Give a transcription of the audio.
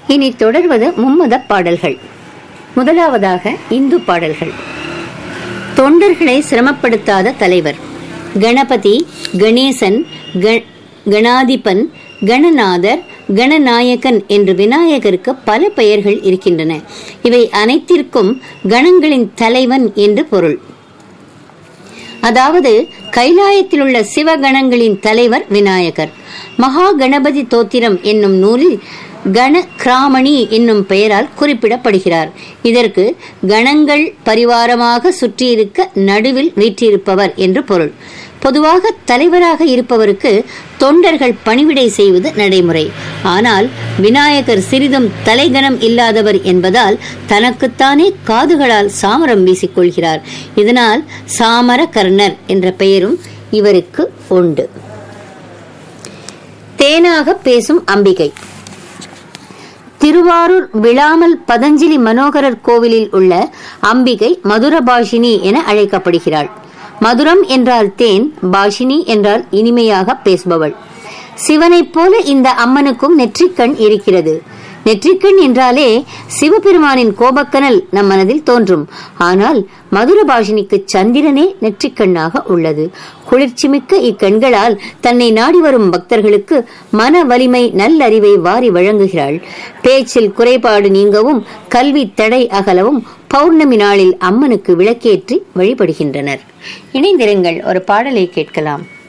இனி தொடர்வது மும்மத பாடல்கள் முதலாவதாக இந்து பாடல்கள் தொண்டர்களை சிரமப்படுத்தாத தலைவர் கணபதி கணேசன் க- கணாதிபன் கணநாதர் கணநாயகன் என்று விநாயகருக்கு பல பெயர்கள் இருக்கின்றன இவை அனைத்திற்கும் கணங்களின் தலைவன் என்று பொருள் அதாவது கைலாயத்தில் உள்ள சிவகணங்களின் தலைவர் விநாயகர் மகா கணபதி தோத்திரம் என்னும் நூலில் கண கிராமணி என்னும் பெயரால் குறிப்பிடப்படுகிறார் இதற்கு கணங்கள் பரிவாரமாக சுற்றியிருக்க நடுவில் வீற்றிருப்பவர் என்று பொருள் பொதுவாக தலைவராக இருப்பவருக்கு தொண்டர்கள் பணிவிடை செய்வது நடைமுறை ஆனால் விநாயகர் சிறிதும் தலைகணம் இல்லாதவர் என்பதால் தனக்குத்தானே காதுகளால் சாமரம் வீசிக்கொள்கிறார் இதனால் சாமர கர்ணர் என்ற பெயரும் இவருக்கு உண்டு தேனாக பேசும் அம்பிகை திருவாரூர் விழாமல் பதஞ்சலி மனோகரர் கோவிலில் உள்ள அம்பிகை மதுரபாஷினி என அழைக்கப்படுகிறாள் மதுரம் என்றால் தேன் பாஷினி என்றால் இனிமையாக பேசுபவள் சிவனைப் போல இந்த அம்மனுக்கும் நெற்றிக்கண் இருக்கிறது நெற்றிக்கண் என்றாலே சிவபெருமானின் கோபக்கனல் நம் மனதில் தோன்றும் ஆனால் மதுரபாஷினிக்கு சந்திரனே நெற்றிக்கண்ணாக உள்ளது குளிர்ச்சிமிக்க இக்கண்களால் தன்னை நாடி வரும் பக்தர்களுக்கு மன வலிமை நல்லறிவை வாரி வழங்குகிறாள் பேச்சில் குறைபாடு நீங்கவும் கல்வி தடை அகலவும் பௌர்ணமி நாளில் அம்மனுக்கு விளக்கேற்றி வழிபடுகின்றனர் இணைந்திருங்கள் ஒரு பாடலை கேட்கலாம்